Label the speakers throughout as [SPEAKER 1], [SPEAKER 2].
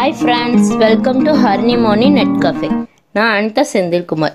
[SPEAKER 1] hi friends welcome to Harmony net cafe நான் Anitha Senthilkumar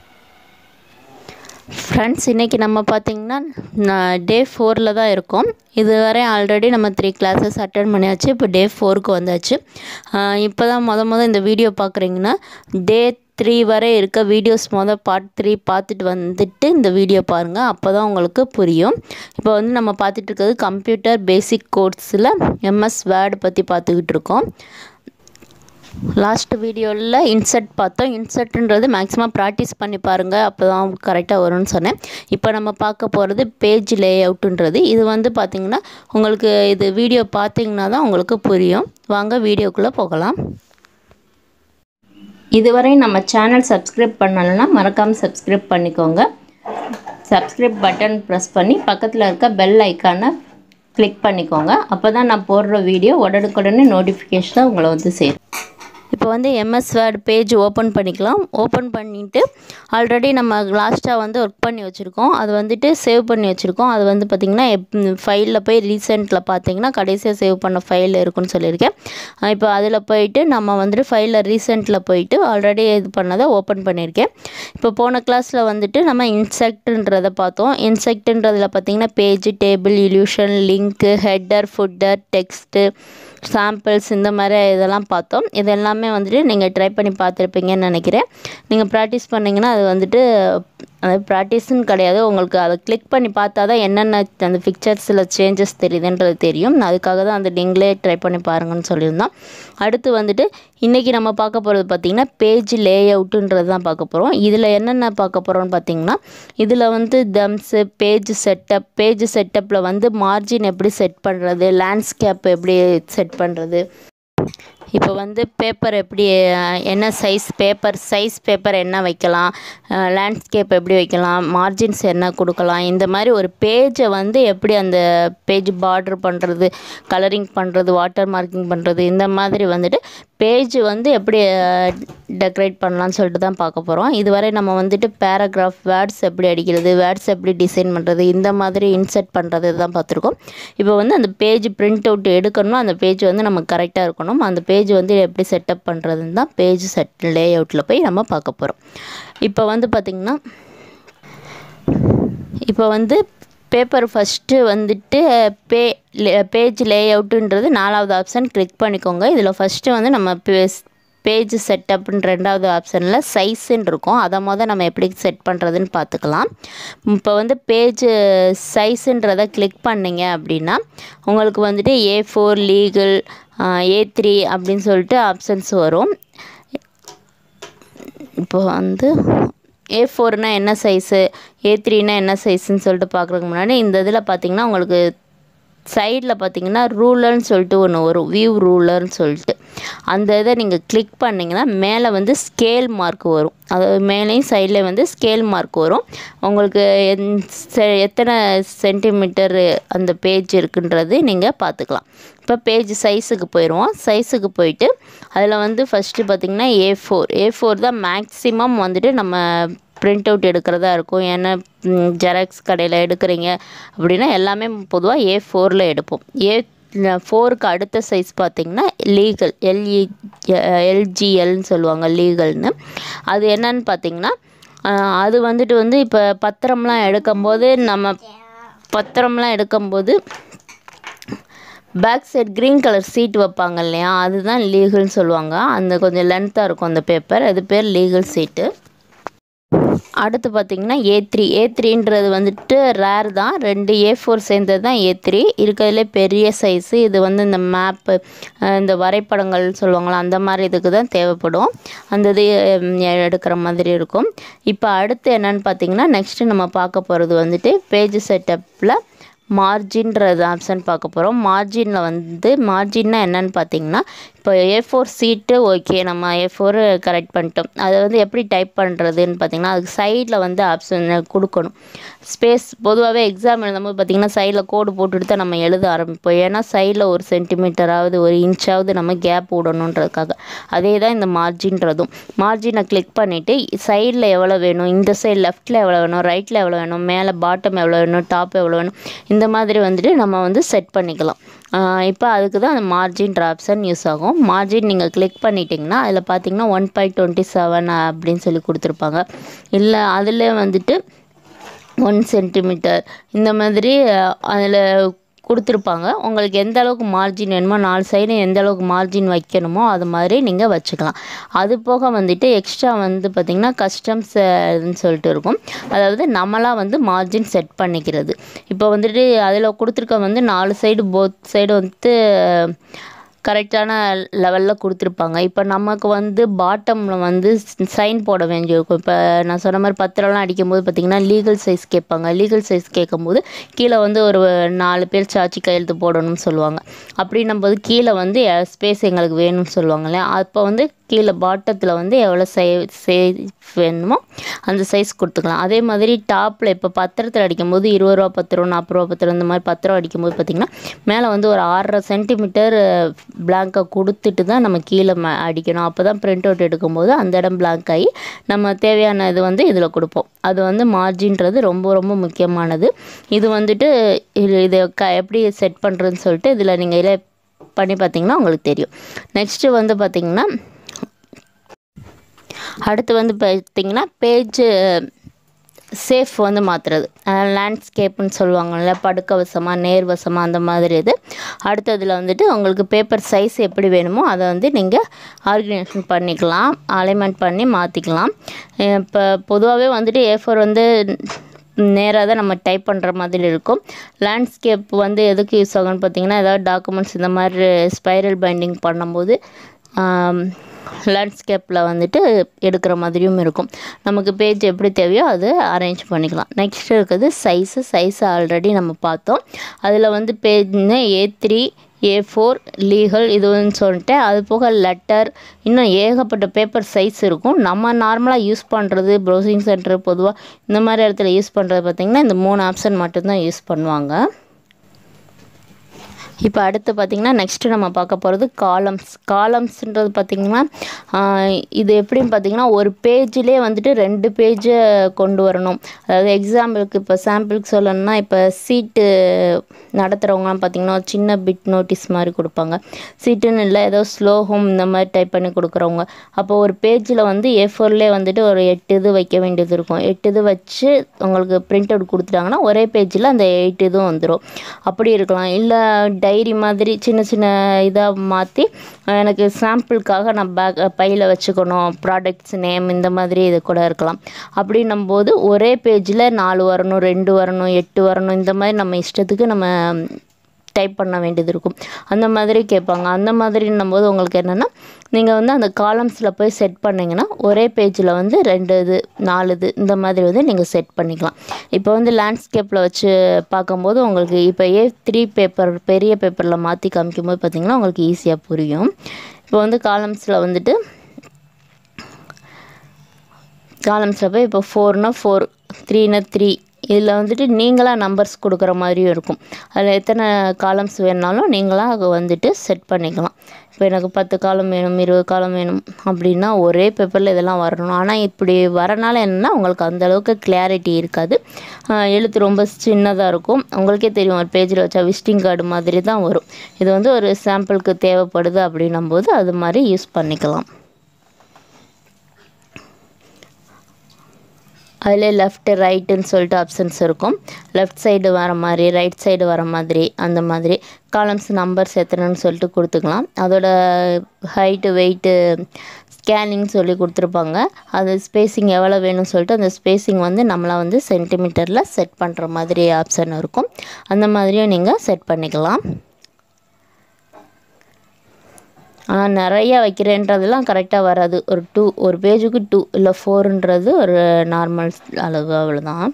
[SPEAKER 2] friends இன்றைக்கி நம்ம பார்த்திங்கன்னா டே ஃபோரில் தான் இருக்கோம் இதுவரை ஆல்ரெடி நம்ம த்ரீ கிளாஸஸ் அட்டன் பண்ணியாச்சு இப்போ டே ஃபோருக்கு வந்தாச்சு இப்போ தான் மொத மொதல் இந்த வீடியோ பார்க்குறீங்கன்னா டே த்ரீ வரை இருக்க வீடியோஸ் மொதல் பார்ட் த்ரீ பார்த்துட்டு வந்துட்டு இந்த வீடியோ பாருங்கள் அப்போ தான் உங்களுக்கு புரியும் இப்போ வந்து நம்ம பார்த்துட்டு இருக்கிறது கம்ப்யூட்டர் பேசிக் கோர்ஸில் எம்எஸ் வேர்டு பற்றி பார்த்துக்கிட்டு இருக்கோம் லாஸ்ட் வீடியோவில் இன்சர்ட் பார்த்தோம் இன்சர்ட்ன்றது மேக்ஸிமம் ப்ராக்டிஸ் பண்ணி பாருங்கள் அப்போ தான் கரெக்டாக வரும்னு சொன்னேன் இப்போ நம்ம பார்க்க போகிறது பேஜ் லே அவுட்டுன்றது இது வந்து பார்த்திங்கன்னா உங்களுக்கு இது வீடியோ பார்த்தீங்கன்னா தான் உங்களுக்கு புரியும் வாங்க வீடியோக்குள்ளே போகலாம்
[SPEAKER 1] இதுவரை நம்ம சேனல் சப்ஸ்கிரைப் பண்ணலைன்னா மறக்காமல் சப்ஸ்கிரைப் பண்ணிக்கோங்க சப்ஸ்கிரைப் பட்டன் ப்ரெஸ் பண்ணி பக்கத்தில் இருக்க பெல் ஐக்கானை கிளிக் பண்ணிக்கோங்க அப்போ தான் நான் போடுற வீடியோ உடனுக்குடனே நோட்டிஃபிகேஷனாக உங்களை வந்து சேரும்
[SPEAKER 2] இப்போ வந்து எம்எஸ் வேர்ட் பேஜ் ஓப்பன் பண்ணிக்கலாம் ஓப்பன் பண்ணிவிட்டு ஆல்ரெடி நம்ம லாஸ்ட்டாக வந்து ஒர்க் பண்ணி வச்சுருக்கோம் அது வந்துட்டு சேவ் பண்ணி வச்சுருக்கோம் அது வந்து பார்த்திங்கன்னா ஃபைலில் போய் ரீசெண்டில் பார்த்தீங்கன்னா கடைசியாக சேவ் பண்ண ஃபைல் இருக்குன்னு சொல்லியிருக்கேன் இப்போ அதில் போயிட்டு நம்ம வந்துட்டு ஃபைலில் ரீசெண்டில் போயிட்டு ஆல்ரெடி இது பண்ணதை ஓப்பன் பண்ணியிருக்கேன் இப்போ போன கிளாஸில் வந்துட்டு நம்ம இன்செக்ட்ன்றதை பார்த்தோம் இன்செக்ட்ன்றதில் பார்த்திங்கன்னா page table illusion link header footer text samples இந்த மாதிரி இதெல்லாம் பார்த்தோம் இது எல்லாமே வந்துட்டு நீங்கள் ட்ரை பண்ணி பார்த்துருப்பீங்கன்னு நினைக்கிறேன் நீங்கள் ப்ராக்டிஸ் பண்ணிங்கன்னா அது வந்துட்டு அதாவது ப்ராக்டிஸ்னு கிடையாது உங்களுக்கு அதை கிளிக் பண்ணி பார்த்தா தான் என்னென்ன அந்த பிக்சர்ஸில் சேஞ்சஸ் தெரியுதுன்றது தெரியும் அதுக்காக தான் அந்த நீங்களே ட்ரை பண்ணி பாருங்கன்னு சொல்லியிருந்தோம் அடுத்து வந்துட்டு இன்றைக்கி நம்ம பார்க்க போகிறது பார்த்திங்கன்னா பேஜ் லே அவுட்டுன்றது தான் பார்க்க போகிறோம் இதில் என்னென்ன பார்க்க போகிறோம்னு பார்த்திங்கன்னா இதில் வந்து தம்ஸு பேஜ் செட்டப் பேஜ் செட்டப்பில் வந்து மார்ஜின் எப்படி செட் பண்ணுறது லேண்ட்ஸ்கேப் எப்படி செட் பண்ணுறது இப்போ வந்து பேப்பர் எப்படி என்ன சைஸ் பேப்பர் சைஸ் பேப்பர் என்ன வைக்கலாம் லேண்ட்ஸ்கேப் எப்படி வைக்கலாம் மார்ஜின்ஸ் என்ன கொடுக்கலாம் இந்த மாதிரி ஒரு பேஜை வந்து எப்படி அந்த பேஜ் பார்டர் பண்ணுறது கலரிங் பண்ணுறது வாட்டர் மார்க்கிங் பண்ணுறது இந்த மாதிரி வந்துட்டு பேஜ் வந்து எப்படி டெக்கரேட் பண்ணலான்னு சொல்லிட்டு தான் பார்க்க போகிறோம் இதுவரை நம்ம வந்துட்டு பேராகிராஃப் வேர்ட்ஸ் எப்படி அடிக்கிறது வேர்ட்ஸ் எப்படி டிசைன் பண்ணுறது இந்த மாதிரி இன்சர்ட் பண்ணுறது தான் பார்த்துருக்கோம் இப்போ வந்து அந்த பேஜ் பிரிண்ட் அவுட் எடுக்கணும் அந்த பேஜ் வந்து நமக்கு கரெக்டாக இருக்கணும் அந்த பேஜ் வந்து எப்படி செட்டப் பண்ணுறதுன்னு தான் பேஜ் செட் லே அவுட்டில் போய் நம்ம பார்க்க போகிறோம் இப்போ வந்து பார்த்திங்கன்னா இப்போ வந்து பேப்பர் ஃபஸ்ட்டு வந்துட்டு பே பேஜ் லே அவுட்டுன்றது நாலாவது ஆப்ஷன் கிளிக் பண்ணிக்கோங்க இதில் ஃபஸ்ட்டு வந்து நம்ம பேஜ் செட்டப்னு ரெண்டாவது ஆப்ஷனில் சைஸுன்னு இருக்கும் அதை மொதல் நம்ம எப்படி செட் பண்ணுறதுன்னு பார்த்துக்கலாம் இப்போ வந்து பேஜ் சைஸுன்றதை கிளிக் பண்ணிங்க அப்படின்னா உங்களுக்கு வந்துட்டு A four legal A three அப்படின்னு சொல்லிட்டு ஆப்ஷன்ஸ் வரும் இப்போ வந்து ஏ ஃபோர்னால் என்ன சைஸு ஏ த்ரீனா என்ன சைஸுன்னு சொல்லிட்டு பார்க்குறதுக்கு முன்னாடி இந்த இதில் பார்த்தீங்கன்னா உங்களுக்கு சைடில் பார்த்தீங்கன்னா ரூலர்னு சொல்லிட்டு ஒன்று வரும் வியூ ரூலர்னு சொல்லிட்டு அந்த இதை நீங்கள் கிளிக் பண்ணிங்கன்னா மேலே வந்து ஸ்கேல் மார்க் வரும் அதாவது மேலேயும் சைடில் வந்து ஸ்கேல் மார்க் வரும் உங்களுக்கு எத்தனை சென்டிமீட்டர் அந்த பேஜ் இருக்குன்றது நீங்கள் பார்த்துக்கலாம் இப்போ பேஜ் சைஸுக்கு போயிடுவோம் சைஸுக்கு போயிட்டு அதில் வந்து ஃபஸ்ட்டு பார்த்திங்கன்னா ஏ ஃபோர் ஏ ஃபோர் தான் மேக்ஸிமம் வந்துட்டு நம்ம பிரிண்ட் அவுட் எடுக்கிறதா இருக்கும் ஏன்னா ஜெராக்ஸ் கடையில் எடுக்கிறீங்க அப்படின்னா எல்லாமே பொதுவாக ஏ ஃபோரில் எடுப்போம் ஏ ஃபோருக்கு அடுத்த சைஸ் பார்த்திங்கன்னா லீகல் எல்இ எல்ஜிஎல்னு சொல்லுவாங்க லீகல்னு அது என்னன்னு பார்த்திங்கன்னா அது வந்துட்டு வந்து இப்போ பத்திரம்லாம் எடுக்கும்போது நம்ம பத்திரம்லாம் எடுக்கும்போது back side green colour sheet வைப்பாங்க இல்லையா அதுதான் லீகல்னு சொல்லுவாங்க அந்த கொஞ்சம் லென்த்தாக இருக்கும் அந்த பேப்பர் அது பேர் லீகல் சீட்டு அடுத்து பார்த்திங்கன்னா ஏ த்ரீ ஏ த்ரீன்றது வந்துட்டு ரேர் தான் ரெண்டு ஏ ஃபோர் சேர்ந்தது தான் ஏ த்ரீ இருக்கிறதுலே பெரிய சைஸு இது வந்து இந்த மேப்பு இந்த வரைபடங்கள் சொல்லுவாங்களா அந்த மாதிரி இதுக்கு தான் தேவைப்படும் அந்த இது எடுக்கிற மாதிரி இருக்கும் இப்போ அடுத்து என்னென்னு பார்த்திங்கன்னா நெக்ஸ்ட்டு நம்ம பார்க்க போகிறது வந்துட்டு பேஜ் செட்டப்பில் மார்ஜின்றது ஆப்ஷன் பார்க்க போகிறோம் மார்ஜினில் வந்து மார்ஜின்னா என்னென்னு பார்த்தீங்கன்னா இப்போ ஏ ஃபோர் சீட்டு ஓகே நம்ம ஏ ஃபோர் கரெக்ட் பண்ணிட்டோம் அதை வந்து எப்படி டைப் பண்ணுறதுன்னு பார்த்தீங்கன்னா அதுக்கு சைடில் வந்து ஆப்ஷன் கொடுக்கணும் ஸ்பேஸ் பொதுவாகவே எக்ஸாம் எழுதும்போது பார்த்திங்கன்னா சைடில் கோடு போட்டுட்டு தான் நம்ம எழுத ஆரம்பிப்போம் ஏன்னா சைடில் ஒரு சென்டிமீட்டராவது ஒரு இன்ச்சாவது நம்ம கேப் விடணுன்றதுக்காக அதே தான் இந்த மார்ஜின்றதும் மார்ஜினை கிளிக் பண்ணிவிட்டு சைடில் எவ்வளோ வேணும் இந்த சைடு லெஃப்ட்டில் எவ்வளோ வேணும் ரைட்டில் எவ்வளோ வேணும் மேலே பாட்டம் எவ்வளோ வேணும் டாப் எவ்வளோ வேணும் இந்த மாதிரி வந்துட்டு நம்ம வந்து செட் பண்ணிக்கலாம் இப்போ அதுக்கு தான் அந்த மார்ஜின் ஆப்ஷன் யூஸ் ஆகும் மார்ஜின் நீங்கள் கிளிக் பண்ணிட்டீங்கன்னா அதில் பார்த்தீங்கன்னா ஒன் பாயிண்ட் டுவெண்ட்டி செவன் அப்படின்னு சொல்லி கொடுத்துருப்பாங்க இல்லை அதில் வந்துட்டு ஒன் சென்டிமீட்டர் இந்த மாதிரி அதில் கொடுத்துருப்பாங்க உங்களுக்கு எந்த அளவுக்கு மார்ஜின் வேணுமோ நாலு சைடும் எந்த அளவுக்கு மார்ஜின் வைக்கணுமோ அது மாதிரி நீங்கள் வச்சுக்கலாம் அது போக வந்துட்டு எக்ஸ்ட்ரா வந்து பார்த்திங்கன்னா கஸ்டம்ஸ் இதுன்னு சொல்லிட்டு இருக்கும் அதாவது நம்மளாக வந்து மார்ஜின் செட் பண்ணிக்கிறது இப்போ வந்துட்டு அதில் கொடுத்துருக்க வந்து நாலு சைடு போத் சைடு வந்துட்டு கரெக்டான லெவலில் கொடுத்துருப்பாங்க இப்போ நமக்கு வந்து பாட்டமில் வந்து சைன் போட வேண்டியிருக்கும் இப்போ நான் சொன்ன மாதிரி பத்திரம்லாம் அடிக்கும்போது பார்த்திங்கன்னா லீகல் சைஸ் கேட்பாங்க லீகல் சைஸ் கேட்கும்போது கீழே வந்து ஒரு நாலு பேர் சாட்சி கையெழுத்து போடணும்னு சொல்லுவாங்க அப்படின்னும் போது கீழே வந்து ஸ்பேஸ் எங்களுக்கு வேணும்னு சொல்லுவாங்க இல்லையா அப்போ வந்து கீழே பாட்டத்தில் வந்து எவ்வளோ சை சைஸ் வேணுமோ அந்த சைஸ் கொடுத்துக்கலாம் அதே மாதிரி டாப்பில் இப்போ பத்திரத்தில் அடிக்கும்போது இருபது ரூபா பத்து ரூபா நாற்பது ரூபா பத்து ரூபா இந்த மாதிரி பத்திரம் அடிக்கும்போது பார்த்திங்கன்னா மேலே வந்து ஒரு ஆறரை சென்டிமீட்டர் பிளாங்கை கொடுத்துட்டு தான் நம்ம கீழே ம அடிக்கணும் அப்போ தான் பிரிண்ட் அவுட் எடுக்கும்போது அந்த இடம் பிளாங்க் ஆகி நம்ம தேவையான இது வந்து இதில் கொடுப்போம் அது வந்து மார்ஜின்றது ரொம்ப ரொம்ப முக்கியமானது இது வந்துட்டு இது இதை க எப்படி செட் பண்ணுறதுன்னு சொல்லிட்டு இதில் நீங்கள் இதில் பண்ணி பார்த்தீங்கன்னா உங்களுக்கு தெரியும் நெக்ஸ்ட்டு வந்து பார்த்திங்கன்னா அடுத்து வந்து பார்த்திங்கன்னா பேஜ் சேஃப் வந்து மாற்றுறது லேண்ட்ஸ்கேப்புன்னு சொல்லுவாங்கள்ல படுக்க வசமாக நேர் வசமாக அந்த மாதிரி இது அடுத்ததில் வந்துட்டு உங்களுக்கு பேப்பர் சைஸ் எப்படி வேணுமோ அதை வந்து நீங்கள் ஆர்கனைசேஷன் பண்ணிக்கலாம் அலைன்மெண்ட் பண்ணி மாற்றிக்கலாம் இப்போ பொதுவாகவே வந்துட்டு ஏ ஃபோர் வந்து நேராக தான் நம்ம டைப் பண்ணுற மாதிரி இருக்கும் லேண்ட்ஸ்கேப் வந்து எதுக்கு யூஸ் ஆகும்னு பார்த்தீங்கன்னா ஏதாவது டாக்குமெண்ட்ஸ் இந்த மாதிரி ஸ்பைரல் பைண்டிங் பண்ணும்போது லேண்ட்ஸ்கேப்பில் வந்துட்டு எடுக்கிற மாதிரியும் இருக்கும் நமக்கு பேஜ் எப்படி தேவையோ அது அரேஞ்ச் பண்ணிக்கலாம் நெக்ஸ்ட் இருக்குது சைஸு சைஸை ஆல்ரெடி நம்ம பார்த்தோம் அதில் வந்து பேஜ்னு A three A four legal இதுன்னு சொல்லிட்டு அது போக லெட்டர் இன்னும் ஏகப்பட்ட பேப்பர் சைஸ் இருக்கும் நம்ம நார்மலாக யூஸ் பண்ணுறது ப்ரௌசிங் சென்டர் பொதுவாக இந்த மாதிரி இடத்துல யூஸ் பண்ணுறது பார்த்திங்கன்னா இந்த மூணு ஆப்ஷன் மட்டும்தான் யூஸ் பண்ணுவாங்க இப்போ அடுத்து பார்த்திங்கன்னா நெக்ஸ்ட்டு நம்ம பார்க்க போகிறது காலம்ஸ் காலம்ஸ்ன்றது பார்த்திங்கன்னா இது எப்படின்னு பார்த்திங்கன்னா ஒரு பேஜ்லேயே வந்துட்டு ரெண்டு பேஜை கொண்டு வரணும் அதாவது எக்ஸாம்பிளுக்கு இப்போ சாம்பிளுக்கு சொல்லணும்னா இப்போ சீட்டு நடத்துகிறவங்களாம் பார்த்திங்கன்னா ஒரு சின்ன பிட் நோட்டீஸ் மாதிரி கொடுப்பாங்க சீட்டுன்னு இல்லை ஏதோ ஸ்லோகம் இந்த மாதிரி டைப் பண்ணி கொடுக்குறவங்க அப்போ ஒரு பேஜில் வந்து ஏ ஃபோர்லேயே வந்துட்டு ஒரு எட்டு இது வைக்க வேண்டியது இருக்கும் எட்டு இது வச்சு உங்களுக்கு பிரிண்ட் அவுட் கொடுத்துட்டாங்கன்னா ஒரே பேஜில் அந்த எயிட் இதுவும் வந்துடும் அப்படி இருக்கலாம் இல்லை டைரி மாதிரி சின்ன சின்ன இதாக மாற்றி எனக்கு சாம்பிளுக்காக நான் பேக் பையில் வச்சுக்கணும் ப்ராடக்ட்ஸ் நேம் இந்த மாதிரி இது கூட இருக்கலாம் அப்படின்னும் போது ஒரே பேஜில் நாலு வரணும் ரெண்டு வரணும் எட்டு வரணும் இந்த மாதிரி நம்ம இஷ்டத்துக்கு நம்ம டைப் பண்ண வேண்டியது இருக்கும் அந்த மாதிரி கேட்பாங்க அந்த மாதிரின்னும் போது உங்களுக்கு என்னென்னா நீங்கள் வந்து அந்த காலம்ஸில் போய் செட் பண்ணிங்கன்னா ஒரே பேஜில் வந்து ரெண்டு இது நாலு இது இந்த மாதிரி வந்து நீங்கள் செட் பண்ணிக்கலாம் இப்போ வந்து லேண்ட்ஸ்கேப்பில் வச்சு பார்க்கும்போது உங்களுக்கு இப்போ ஏ த்ரீ பேப்பர் பெரிய பேப்பரில் மாற்றி காமிக்கும்போது பார்த்திங்கன்னா உங்களுக்கு ஈஸியாக புரியும் இப்போ வந்து காலம்ஸில் வந்துட்டு காலம்ஸில் போய் இப்போ ஃபோர்னா ஃபோர் த்ரீனா த்ரீ இதில் வந்துட்டு நீங்களாக நம்பர்ஸ் கொடுக்குற மாதிரியும் இருக்கும் அதில் எத்தனை காலம்ஸ் வேணுனாலும் நீங்களாக வந்துட்டு செட் பண்ணிக்கலாம் இப்போ எனக்கு பத்து காலம் வேணும் இருபது காலம் வேணும் அப்படின்னா ஒரே பேப்பரில் இதெல்லாம் வரணும் ஆனால் இப்படி வரனால என்னென்னா உங்களுக்கு அந்த அளவுக்கு கிளாரிட்டி இருக்காது எழுத்து ரொம்ப சின்னதாக இருக்கும் உங்களுக்கே தெரியும் ஒரு பேஜில் வச்சா விசிட்டிங் கார்டு மாதிரி தான் வரும் இது வந்து ஒரு சாம்பிளுக்கு தேவைப்படுது அப்படின்னும் போது அது மாதிரி யூஸ் பண்ணிக்கலாம் அதில் லெஃப்ட்டு ரைட்டுன்னு சொல்லிட்டு ஆப்ஷன்ஸ் இருக்கும் லெஃப்ட் சைடு வர மாதிரி ரைட் சைடு வர மாதிரி அந்த மாதிரி காலம்ஸ் நம்பர்ஸ் எத்தனைன்னு சொல்லிட்டு கொடுத்துக்கலாம் அதோட ஹைட்டு வெயிட்டு ஸ்கேனிங் சொல்லி கொடுத்துருப்பாங்க அது ஸ்பேஸிங் எவ்வளோ வேணும்னு சொல்லிட்டு அந்த ஸ்பேஸிங் வந்து நம்மளாக வந்து சென்டிமீட்டரில் செட் பண்ணுற மாதிரி ஆப்ஷன் இருக்கும் அந்த மாதிரியும் நீங்கள் செட் பண்ணிக்கலாம் ஆனால் நிறையா வைக்கிறேன்றதெல்லாம் கரெக்டாக வராது ஒரு டூ ஒரு பேஜுக்கு டூ இல்லை ஃபோருன்றது ஒரு நார்மல் அளவு அவ்வளோதான்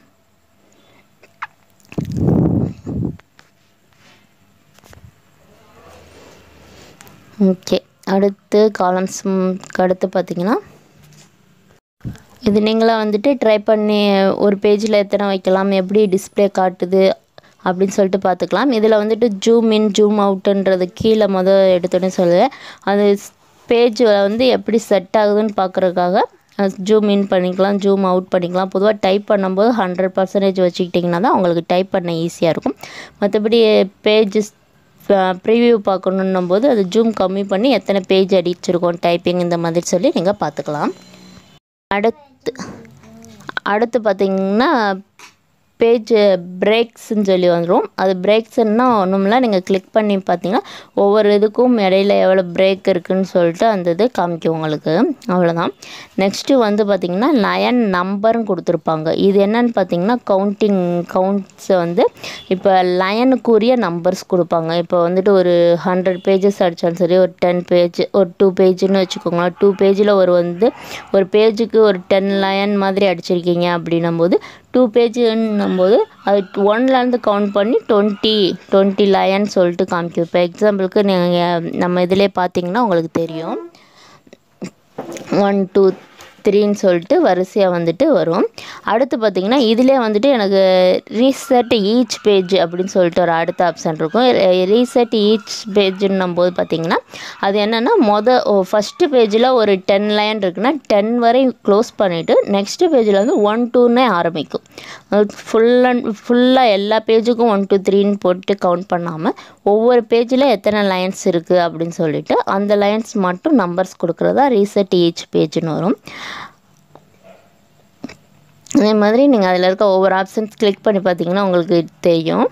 [SPEAKER 2] ஓகே அடுத்து காலம்ஸ்க்கு அடுத்து பார்த்தீங்கன்னா இது நீங்களாம் வந்துட்டு ட்ரை பண்ணி ஒரு பேஜில் எத்தனை வைக்கலாம் எப்படி டிஸ்பிளே காட்டுது அப்படின்னு சொல்லிட்டு பார்த்துக்கலாம் இதில் வந்துட்டு ஜூம் இன் ஜூம் அவுட்டுன்றது கீழே மொதல் எடுத்தோன்னே சொல்லுவேன் அது பேஜ் வந்து எப்படி செட் ஆகுதுன்னு பார்க்குறதுக்காக ஜூம் இன் பண்ணிக்கலாம் ஜூம் அவுட் பண்ணிக்கலாம் பொதுவாக டைப் பண்ணும்போது ஹண்ட்ரட் பர்சன்டேஜ் வச்சுக்கிட்டிங்கன்னா தான் உங்களுக்கு டைப் பண்ண ஈஸியாக இருக்கும் மற்றபடி பேஜ் ப்ரிவியூ பார்க்கணுன்னும் போது அது ஜூம் கம்மி பண்ணி எத்தனை பேஜ் அடிச்சிருக்கோம் டைப்பிங் இந்த மாதிரி சொல்லி நீங்கள் பார்த்துக்கலாம் அடுத்து அடுத்து பார்த்தீங்கன்னா பேஜ் பிரேக்ஸ்ன்னு சொல்லி வந்துடும் அது பிரேக்ஸ்ன்னா ஒன்றும்ல நீங்கள் கிளிக் பண்ணி பார்த்தீங்கன்னா ஒவ்வொரு இதுக்கும் இடையில எவ்வளோ பிரேக் இருக்குன்னு சொல்லிட்டு அந்த இது காமிக்கும் உங்களுக்கு அவ்வளோதான் நெக்ஸ்ட்டு வந்து பார்த்திங்கன்னா லயன் நம்பர்னு கொடுத்துருப்பாங்க இது என்னன்னு பார்த்தீங்கன்னா கவுண்டிங் கவுண்ட்ஸை வந்து இப்போ லயனுக்குரிய நம்பர்ஸ் கொடுப்பாங்க இப்போ வந்துட்டு ஒரு ஹண்ட்ரட் பேஜஸ் அடித்தாலும் சரி ஒரு டென் பேஜ் ஒரு டூ பேஜ்னு வச்சுக்கோங்களேன் டூ பேஜில் ஒரு வந்து ஒரு பேஜுக்கு ஒரு டென் லயன் மாதிரி அடிச்சிருக்கீங்க அப்படின்னும் போது டூ பேஜுன்னும் போது அது ஒன்லேருந்து கவுண்ட் பண்ணி டுவெண்ட்டி டுவெண்ட்டி லயன் சொல்லிட்டு காமிக்கும் இப்போ எக்ஸாம்பிளுக்கு நீங்கள் நம்ம இதிலே பார்த்தீங்கன்னா உங்களுக்கு தெரியும் ஒன் டூ த்ரீன்னு சொல்லிட்டு வரிசையாக வந்துட்டு வரும் அடுத்து பார்த்திங்கன்னா இதிலே வந்துட்டு எனக்கு ரீசெட் ஈச் பேஜ் அப்படின்னு சொல்லிட்டு ஒரு அடுத்த ஆப்ஷன் இருக்கும் ரீசெட் ஈச் பேஜ்ன்னும் போது பார்த்திங்கன்னா அது என்னென்னா மொதல் ஃபஸ்ட்டு பேஜில் ஒரு டென் லைன் இருக்குன்னா டென் வரை க்ளோஸ் பண்ணிவிட்டு நெக்ஸ்ட்டு பேஜில் வந்து ஒன் டூன்னே ஆரம்பிக்கும் ஃபுல் அண்ட் ஃபுல்லாக எல்லா பேஜுக்கும் ஒன் டூ த்ரீன்னு போட்டு கவுண்ட் பண்ணாமல் ஒவ்வொரு பேஜில் எத்தனை லைன்ஸ் இருக்குது அப்படின்னு சொல்லிட்டு அந்த லைன்ஸ் மட்டும் நம்பர்ஸ் கொடுக்குறதா ரீசெட் ஈச் பேஜ்னு வரும் அதே மாதிரி நீங்கள் அதில் இருக்க ஒவ்வொரு ஆப்ஷன்ஸ் கிளிக் பண்ணி பார்த்தீங்கன்னா உங்களுக்கு தெரியும்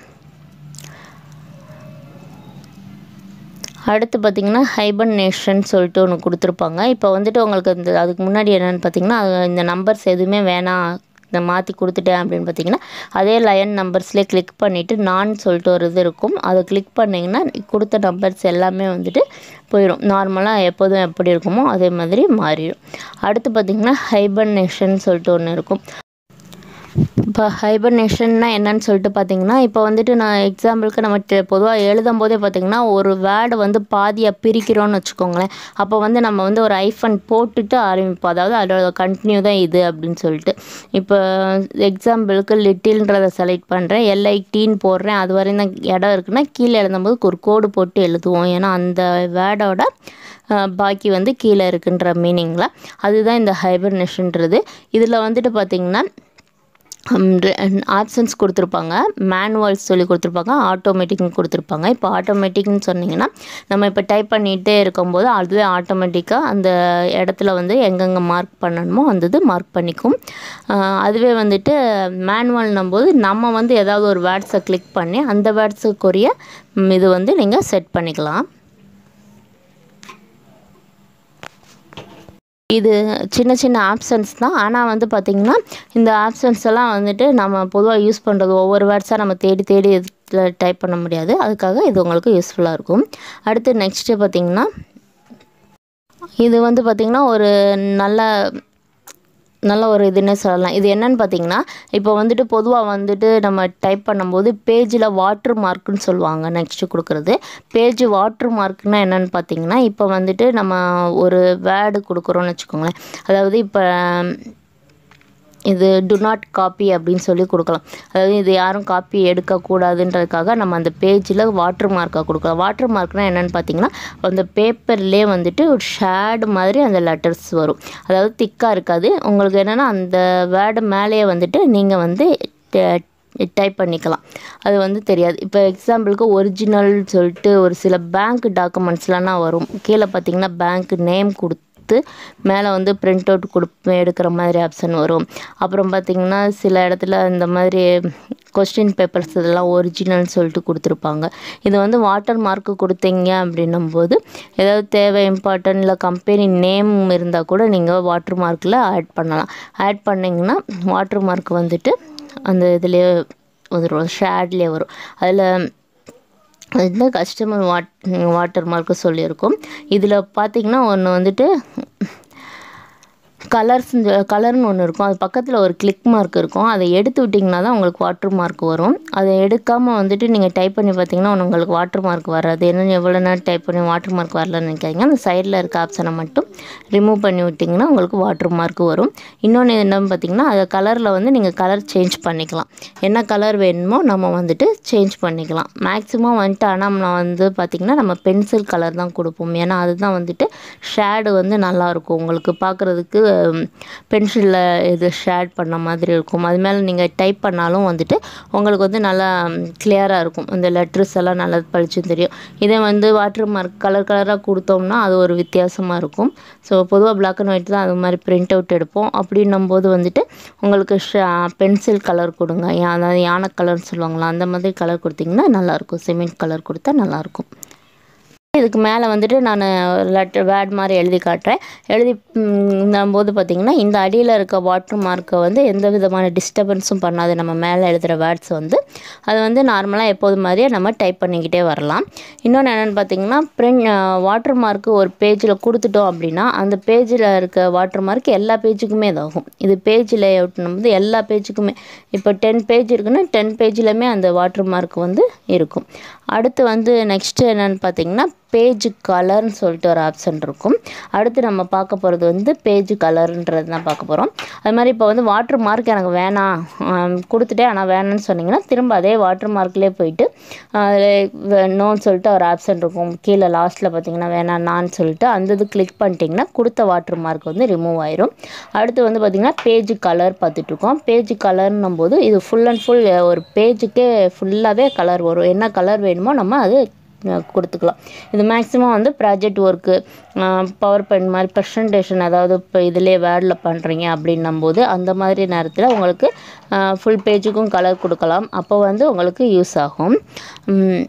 [SPEAKER 2] அடுத்து பார்த்திங்கன்னா ஹைபர்னேஷன் சொல்லிட்டு ஒன்று கொடுத்துருப்பாங்க இப்போ வந்துட்டு உங்களுக்கு இந்த அதுக்கு முன்னாடி என்னென்னு பார்த்தீங்கன்னா அது இந்த நம்பர்ஸ் எதுவுமே வேணாம் இந்த மாற்றி கொடுத்துட்டேன் அப்படின்னு பார்த்தீங்கன்னா அதே லயன் நம்பர்ஸ்லேயே கிளிக் பண்ணிவிட்டு நான் சொல்லிட்டு ஒரு இது இருக்கும் அதை கிளிக் பண்ணிங்கன்னா கொடுத்த நம்பர்ஸ் எல்லாமே வந்துட்டு போயிடும் நார்மலாக எப்போதும் எப்படி இருக்குமோ அதே மாதிரி மாறிடும் அடுத்து பார்த்திங்கன்னா ஹைபர்னேஷன் சொல்லிட்டு ஒன்று இருக்கும் இப்போ ஹைபர்னேஷன்னா என்னன்னு சொல்லிட்டு பார்த்தீங்கன்னா இப்போ வந்துட்டு நான் எக்ஸாம்பிளுக்கு நம்ம பொதுவாக எழுதும் போதே பார்த்தீங்கன்னா ஒரு வேர்டை வந்து பாதியாக பிரிக்கிறோன்னு வச்சுக்கோங்களேன் அப்போ வந்து நம்ம வந்து ஒரு ஐஃபன் போட்டுட்டு ஆரம்பிப்போம் அதாவது அதோட கண்டினியூ தான் இது அப்படின்னு சொல்லிட்டு இப்போ எக்ஸாம்பிளுக்கு லிட்டில்ன்றதை செலக்ட் பண்ணுறேன் எல்ஐடின்னு போடுறேன் அது வரையும் தான் இடம் இருக்குன்னா கீழே எழுதும்போது ஒரு கோடு போட்டு எழுதுவோம் ஏன்னா அந்த வேர்டோட பாக்கி வந்து கீழே இருக்குன்ற மீனிங்கில் அதுதான் இந்த ஹைபர்னேஷன்றது இதில் வந்துட்டு பார்த்திங்கன்னா ஆப்ஷன்ஸ் கொடுத்துருப்பாங்க மேனுவல்ஸ் சொல்லி கொடுத்துருப்பாங்க ஆட்டோமேட்டிக்னு கொடுத்துருப்பாங்க இப்போ ஆட்டோமேட்டிக்னு சொன்னிங்கன்னா நம்ம இப்போ டைப் பண்ணிகிட்டே இருக்கும்போது அதுவே ஆட்டோமேட்டிக்காக அந்த இடத்துல வந்து எங்கெங்கே மார்க் பண்ணணுமோ அந்த இது மார்க் பண்ணிக்கும் அதுவே வந்துட்டு மேனுவல்னும் போது நம்ம வந்து ஏதாவது ஒரு வேர்ட்ஸை கிளிக் பண்ணி அந்த வேர்ட்ஸுக்குரிய இது வந்து நீங்கள் செட் பண்ணிக்கலாம் இது சின்ன சின்ன ஆப்ஷன்ஸ் தான் ஆனால் வந்து பார்த்திங்கன்னா இந்த ஆப்ஷன்ஸ் எல்லாம் வந்துட்டு நம்ம பொதுவாக யூஸ் பண்ணுறது ஒவ்வொரு வேர்ட்ஸாக நம்ம தேடி தேடி இதில் டைப் பண்ண முடியாது அதுக்காக இது உங்களுக்கு யூஸ்ஃபுல்லாக இருக்கும் அடுத்து நெக்ஸ்ட்டு பார்த்திங்கன்னா இது வந்து பார்த்திங்கன்னா ஒரு நல்ல நல்ல ஒரு இதுன்னே சொல்லலாம் இது என்னன்னு பார்த்தீங்கன்னா இப்போ வந்துட்டு பொதுவாக வந்துட்டு நம்ம டைப் பண்ணும்போது பேஜில் வாட்ரு மார்க்குன்னு சொல்லுவாங்க நெக்ஸ்ட்டு கொடுக்குறது பேஜ் வாட்ரு மார்க்னா என்னென்னு பார்த்தீங்கன்னா இப்போ வந்துட்டு நம்ம ஒரு வேர்டு கொடுக்குறோன்னு வச்சுக்கோங்களேன் அதாவது இப்போ இது டு நாட் காப்பி அப்படின்னு சொல்லி கொடுக்கலாம் அதாவது இது யாரும் காப்பி எடுக்கக்கூடாதுன்றதுக்காக நம்ம அந்த பேஜில் வாட்ரு மார்க்காக கொடுக்கலாம் வாட்ரு மார்க்னால் என்னென்னு பார்த்தீங்கன்னா அந்த பேப்பர்லேயே வந்துட்டு ஒரு ஷேடு மாதிரி அந்த லெட்டர்ஸ் வரும் அதாவது திக்காக இருக்காது உங்களுக்கு என்னென்னா அந்த வேர்டு மேலேயே வந்துட்டு நீங்கள் வந்து டைப் பண்ணிக்கலாம் அது வந்து தெரியாது இப்போ எக்ஸாம்பிளுக்கு ஒரிஜினல் சொல்லிட்டு ஒரு சில பேங்க் டாக்குமெண்ட்ஸ்லாம் வரும் கீழே பார்த்தீங்கன்னா பேங்க் நேம் கொடுத்து மேலே வந்து பிரிண்ட் அவுட் கொடு எடுக்கிற மாதிரி ஆப்ஷன் வரும் அப்புறம் பார்த்திங்கன்னா சில இடத்துல இந்த மாதிரி கொஸ்டின் பேப்பர்ஸ் இதெல்லாம் ஒரிஜினல் சொல்லிட்டு கொடுத்துருப்பாங்க இது வந்து வாட்டர் மார்க்கு கொடுத்தீங்க அப்படின்னும் போது ஏதாவது தேவை இம்பார்ட்டன்ட் இல்லை கம்பெனி நேம் இருந்தால் கூட நீங்கள் வாட்டர் மார்க்கில் ஆட் பண்ணலாம் ஆட் பண்ணிங்கன்னா வாட்டர் மார்க் வந்துட்டு அந்த இதுலேயே வந்துடும் ஷேட்லேயே வரும் அதில் அதுதான் கஸ்டமர் வாட் வாட்டர் மார்க்கு சொல்லியிருக்கோம் இதில் பார்த்தீங்கன்னா ஒன்று வந்துட்டு கலர்ஸ் கலர்னு ஒன்று இருக்கும் அது பக்கத்தில் ஒரு கிளிக் மார்க் இருக்கும் அதை எடுத்து விட்டிங்கன்னா தான் உங்களுக்கு வாட்டர் மார்க் வரும் அதை எடுக்காமல் வந்துட்டு நீங்கள் டைப் பண்ணி பார்த்தீங்கன்னா உங்களுக்கு வாட்டர் மார்க் வராது என்ன எவ்வளோ நேரம் டைப் பண்ணி வாட்டர் மார்க் வரலன்னு நினைக்காதீங்க அந்த சைடில் இருக்க ஆப்ஷனை மட்டும் ரிமூவ் பண்ணி விட்டிங்கன்னா உங்களுக்கு வாட்டர் மார்க் வரும் இன்னொன்று என்னன்னு பார்த்தீங்கன்னா அதை கலரில் வந்து நீங்கள் கலர் சேஞ்ச் பண்ணிக்கலாம் என்ன கலர் வேணுமோ நம்ம வந்துட்டு சேஞ்ச் பண்ணிக்கலாம் மேக்ஸிமம் வந்துட்டு ஆனால் நான் வந்து பார்த்திங்கன்னா நம்ம பென்சில் கலர் தான் கொடுப்போம் ஏன்னா அதுதான் வந்துட்டு ஷேடு வந்து நல்லாயிருக்கும் உங்களுக்கு பார்க்குறதுக்கு பென்சிலில் இது ஷேட் பண்ண மாதிரி இருக்கும் அது மேலே நீங்கள் டைப் பண்ணாலும் வந்துட்டு உங்களுக்கு வந்து நல்லா கிளியராக இருக்கும் இந்த லெட்டர்ஸ் எல்லாம் நல்லா பளிச்சுன்னு தெரியும் இதே வந்து வாட்டர் மார்க் கலர் கலராக கொடுத்தோம்னா அது ஒரு வித்தியாசமாக இருக்கும் ஸோ பொதுவாக பிளாக் அண்ட் ஒயிட் தான் அது மாதிரி பிரிண்ட் அவுட் எடுப்போம் அப்படின்னும் போது வந்துட்டு உங்களுக்கு பென்சில் கலர் கொடுங்க யா- அதாவது யானை கலர்னு சொல்லுவாங்களா அந்த மாதிரி கலர் கொடுத்தீங்கன்னா நல்லாயிருக்கும் சிமெண்ட் கலர் கொடுத்தா நல்லாயிருக்கும் இதுக்கு மேலே வந்துட்டு நான் லெட்டர் வேர்ட் மாதிரி எழுதி காட்டுறேன் எழுதி ம், போது பார்த்திங்கன்னா இந்த அடியில் இருக்க வாட்டர் மார்க்கை வந்து எந்த விதமான டிஸ்டர்பன்ஸும் பண்ணாது நம்ம மேலே எழுதுகிற வேர்ட்ஸ் வந்து அது வந்து நார்மலாக எப்போது மாதிரியே நம்ம டைப் பண்ணிக்கிட்டே வரலாம் இன்னொன்று என்னென்னு பார்த்தீங்கன்னா பிரிண்ட் வாட்டர் மார்க்கு ஒரு பேஜில் கொடுத்துட்டோம் அப்படின்னா அந்த பேஜில் இருக்க வாட்டர் மார்க் எல்லா பேஜுக்குமே இதாகும் இது பேஜ் லேஅவுட்னும் போது எல்லா பேஜுக்குமே இப்போ டென் பேஜ் இருக்குன்னா டென் பேஜ்லையுமே அந்த வாட்டர் மார்க் வந்து இருக்கும் அடுத்து வந்து நெக்ஸ்ட்டு என்னென்னு பார்த்தீங்கன்னா பேஜ் கலர்னு சொல்லிட்டு ஒரு ஆப்ஷன் இருக்கும் அடுத்து நம்ம பார்க்க போகிறது வந்து பேஜ் கலர்ன்றது தான் பார்க்க போகிறோம் அது மாதிரி இப்போ வந்து வாட்டர் மார்க் எனக்கு வேணாம் ஆம், கொடுத்துட்டே ஆனால் வேணாம்னு சொன்னீங்கன்னா திரும்ப அதே வாட்டர் மார்க்லேயே போயிட்டு அதில் நோன்னு சொல்லிட்டு ஒரு ஆப்ஷன் இருக்கும் கீழே லாஸ்ட்டில் பார்த்தீங்கன்னா வேணாம் நான் சொல்லிட்டு அந்த இது கிளிக் பண்ணிட்டீங்கன்னா கொடுத்த வாட்டர் மார்க் வந்து ரிமூவ் ஆயிரும் அடுத்து வந்து பார்த்திங்கன்னா பேஜ் கலர் பார்த்துட்ருக்கோம் பேஜ் கலர்னும் போது இது ஃபுல் அண்ட் ஃபுல் ஒரு பேஜுக்கே ஃபுல்லாகவே கலர் வரும் என்ன கலர் வேணுமோ நம்ம அது அஹ், கொடுத்துக்கலாம் இது மேக்ஸிமம் வந்து ப்ராஜெக்ட் ஒர்க்கு பவர் பாயிண்ட் மாதிரி ப்ரெசன்டேஷன் அதாவது இப்போ இதிலே வேர்டில் பண்ணுறீங்க அப்படின்னும் போது அந்த மாதிரி நேரத்தில் உங்களுக்கு ஃபுல் பேஜுக்கும் கலர் கொடுக்கலாம் அப்போ வந்து உங்களுக்கு யூஸ் ஆகும் உம்,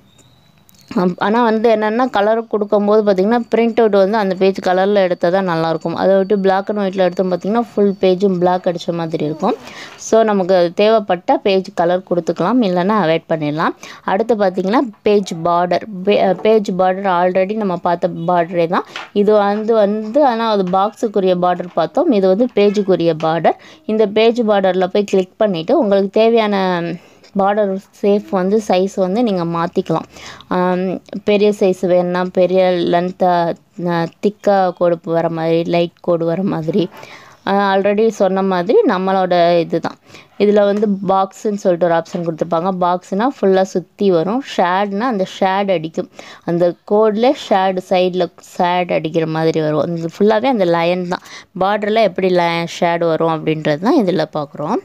[SPEAKER 2] ஆனால் வந்து என்னென்னா கலர் கொடுக்கும்போது பார்த்திங்கன்னா பிரிண்ட் அவுட் வந்து அந்த பேஜ் கலரில் எடுத்தால் தான் நல்லாயிருக்கும் அதை விட்டு பிளாக் அண்ட் ஒயிட்டில் எடுத்தோம் பார்த்திங்கன்னா ஃபுல் பேஜும் பிளாக் அடித்த மாதிரி இருக்கும் ஸோ நமக்கு அது தேவைப்பட்ட பேஜ் கலர் கொடுத்துக்கலாம் இல்லைன்னா அவாய்ட் பண்ணிடலாம் அடுத்து பார்த்திங்கன்னா page border page border already நம்ம பார்த்த பார்டரே தான் இது வந்து வந்து ஆனால் அது பாக்ஸுக்குரிய பார்டர் பார்த்தோம் இது வந்து பேஜுக்குரிய பார்டர் இந்த பேஜ் பார்டரில் போய் கிளிக் பண்ணிவிட்டு உங்களுக்கு தேவையான பார்டர் சேஃப் வந்து சைஸ் வந்து நீங்கள் மாற்றிக்கலாம் பெரிய சைஸ் வேணும்னா பெரிய லென்த்தாக திக்காக கோடு வர மாதிரி லைட் கோடு வர மாதிரி ஆல்ரெடி சொன்ன மாதிரி நம்மளோட இது தான் இதில் வந்து பாக்ஸுன்னு சொல்லிட்டு ஒரு ஆப்ஷன் கொடுத்துருப்பாங்க பாக்ஸ்னால் ஃபுல்லாக சுற்றி வரும் ஷேட்னா அந்த ஷேட் அடிக்கும் அந்த கோடில் ஷேடு சைடில் ஷேட் அடிக்கிற மாதிரி வரும் அந்த ஃபுல்லாகவே அந்த லைன் தான் பார்டரில் எப்படி ல ஷேடு வரும் அப்படின்றது தான் இதில் பார்க்குறோம்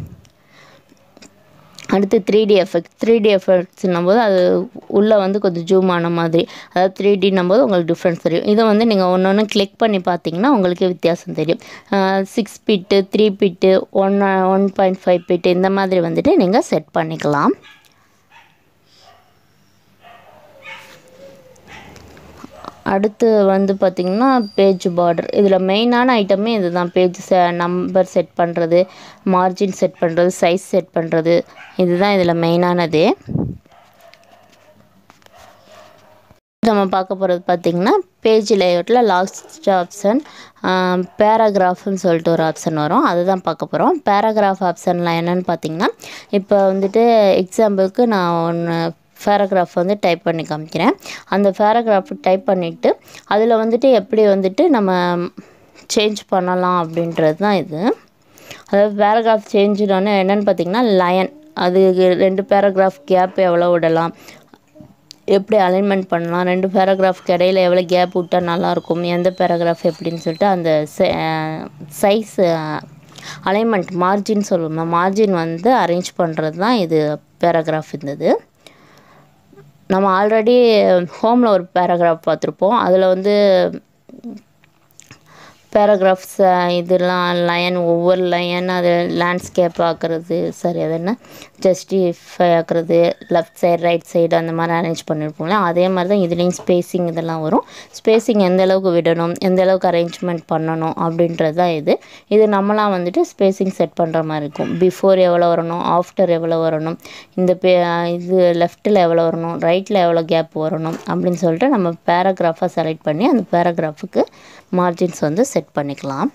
[SPEAKER 2] அடுத்து three D effect three D எஃபெக்ட்ஸ்னும் போது அது உள்ளே வந்து கொஞ்சம் ஜூம் ஆன மாதிரி அதாவது த்ரீ டின்னும் போது உங்களுக்கு டிஃப்ரென்ஸ் தெரியும் இதை வந்து நீங்கள் ஒன்று ஒன்று கிளிக் பண்ணி பார்த்தீங்கன்னா உங்களுக்கு வித்தியாசம் தெரியும் six bit three bit one one point five bit இந்த மாதிரி வந்துட்டு நீங்கள் செட் பண்ணிக்கலாம் அடுத்து வந்து பார்த்திங்கன்னா பேஜ் பார்டர் இதில் மெயினான ஐட்டமே இதுதான் பேஜ் நம்பர் செட் பண்ணுறது மார்ஜின் செட் பண்ணுறது சைஸ் செட் பண்ணுறது இதுதான் இதில் மெயினானதே நம்ம பார்க்க போகிறது பார்த்திங்கன்னா பேஜ் லேஅவுட்டில் லாஸ்ட் ஆப்ஷன் பேராகிராஃப்னு சொல்லிட்டு ஒரு ஆப்ஷன் வரும் அதுதான் பார்க்க போகிறோம் பேராகிராஃப் ஆப்ஷனில் என்னென்னு பார்த்தீங்கன்னா இப்போ வந்துட்டு எக்ஸாம்பிளுக்கு நான் ஒன்று பேராகிராஃப் வந்து டைப் பண்ணி காமிக்கிறேன் அந்த பேராகிராஃப் டைப் பண்ணிவிட்டு அதில் வந்துட்டு எப்படி வந்துட்டு நம்ம சேஞ்ச் பண்ணலாம் அப்படின்றது தான் இது அதாவது பேராகிராஃப் சேஞ்சுனோடனே என்னென்னு பார்த்தீங்கன்னா லயன் அது ரெண்டு பேராகிராஃப் கேப் எவ்வளோ விடலாம் எப்படி அலைன்மெண்ட் பண்ணலாம் ரெண்டு பேராகிராஃப்க்கு இடையில எவ்வளோ கேப் விட்டால் நல்லாயிருக்கும் எந்த பேராகிராஃப் எப்படின்னு சொல்லிட்டு அந்த சைஸ் அலைன்மெண்ட் மார்ஜின் சொல்லுவோம் மார்ஜின் வந்து அரேஞ்ச் பண்ணுறது தான் இது பேராகிராஃப் இருந்தது நம்ம ஆல்ரெடி ஹோமில் ஒரு பேராகிராஃப் பார்த்துருப்போம் அதில் வந்து பேராகிராஃப்ஸ் இதெல்லாம் லைன் ஒவ்வொரு லைன் அது லேண்ட்ஸ்கேப் ஆக்குறது சரி அது என்ன ஜஸ்டிஃபை ஆக்குறது லெஃப்ட் சைடு ரைட் சைடு அந்த மாதிரி அரேஞ்ச் பண்ணியிருப்போம்ல அதே மாதிரி தான் இதுலேயும் ஸ்பேஸிங் இதெல்லாம் வரும் ஸ்பேஸிங் எந்த அளவுக்கு விடணும் எந்த அளவுக்கு அரேஞ்ச்மெண்ட் பண்ணணும் அப்படின்றது தான் இது இது நம்மளாம் வந்துட்டு ஸ்பேஸிங் செட் பண்ணுற மாதிரி இருக்கும் பிஃபோர் எவ்வளோ வரணும் ஆஃப்டர் எவ்வளோ வரணும் இந்த பே இது லெஃப்ட்டில் எவ்வளோ வரணும் ரைட்டில் எவ்வளோ கேப் வரணும் அப்படின்னு சொல்லிட்டு நம்ம பேராகிராஃபாக செலக்ட் பண்ணி அந்த பேராகிராஃபுக்கு மார்ஜின்ஸ் வந்து செட் பண்ணிக்கலாம்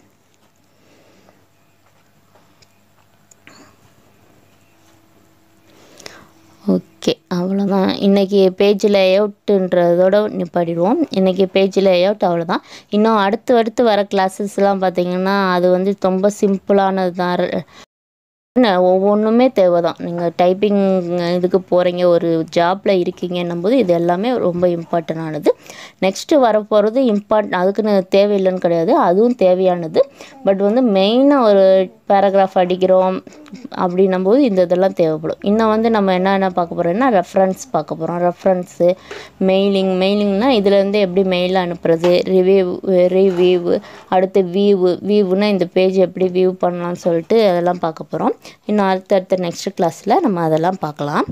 [SPEAKER 2] ஓகே அவ்வளோதான் இன்றைக்கி பேஜ் லேஅவுட்டுன்றதோட நிப்பாடிடுவோம் இன்றைக்கி பேஜ் லேஅவுட் அவ்வளோதான் இன்னும் அடுத்து அடுத்து வர கிளாஸஸ்லாம் பார்த்திங்கன்னா அது வந்து ரொம்ப சிம்பிளானது தான் ந- ஒவ்வொன்றுமே தேவை தான் நீங்கள் டைப்பிங் இதுக்கு போகிறீங்க ஒரு ஜாப்பில் இருக்கீங்கன்னும் போது இது எல்லாமே ரொம்ப இம்பார்ட்டண்டானது நெக்ஸ்ட்டு வரப்போகிறது இம்பார்ட் அதுக்குன்னு தேவையில்லைன்னு கிடையாது அதுவும் தேவையானது பட் வந்து மெயினாக ஒரு பேராகிராஃப் அடிக்கிறோம் அப்படின்னும் போது இந்த இதெல்லாம் தேவைப்படும் இன்னும் வந்து நம்ம என்ன என்ன பார்க்க போகிறோம்னா ரெஃபரன்ஸ் பார்க்க போகிறோம் ரெஃபரன்ஸு மெயிலிங் மெயிலிங்னா இதுலேருந்து எப்படி மெயில் அனுப்புறது ரிவ்யூ ரிவ்யூ அடுத்து வியூவு வியூவுனா இந்த பேஜ் எப்படி வியூ பண்ணலாம்னு சொல்லிட்டு அதெல்லாம் பார்க்க போகிறோம் இன்னும் அடுத்தடுத்த நெக்ஸ்ட் கிளாஸில் நம்ம அதெல்லாம் பார்க்கலாம்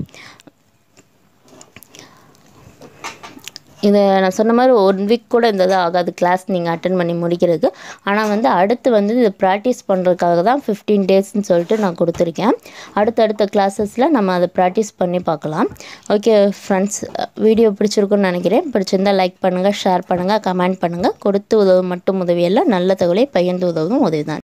[SPEAKER 2] இதை நான் சொன்ன மாதிரி ஒன் வீக் கூட இந்த இது ஆகாது கிளாஸ் நீங்கள் அட்டன் பண்ணி முடிக்கிறதுக்கு ஆனால் வந்து அடுத்து வந்து இதை ப்ராக்டிஸ் பண்ணுறதுக்காக தான் ஃபிஃப்டீன் டேஸ்ன்னு சொல்லிட்டு நான் கொடுத்துருக்கேன் அடுத்தடுத்த கிளாஸஸில் நம்ம அதை ப்ராக்டிஸ் பண்ணி பார்க்கலாம் ஓகே ஃப்ரெண்ட்ஸ் வீடியோ பிடிச்சிருக்குன்னு நினைக்கிறேன் பிடிச்சிருந்தா லைக் பண்ணுங்கள் ஷேர் பண்ணுங்கள் கமெண்ட் பண்ணுங்கள் கொடுத்து உதவும் மட்டும் உதவியல்ல நல்ல தகவலை பகிர்ந்து உதவும் உதவி தான்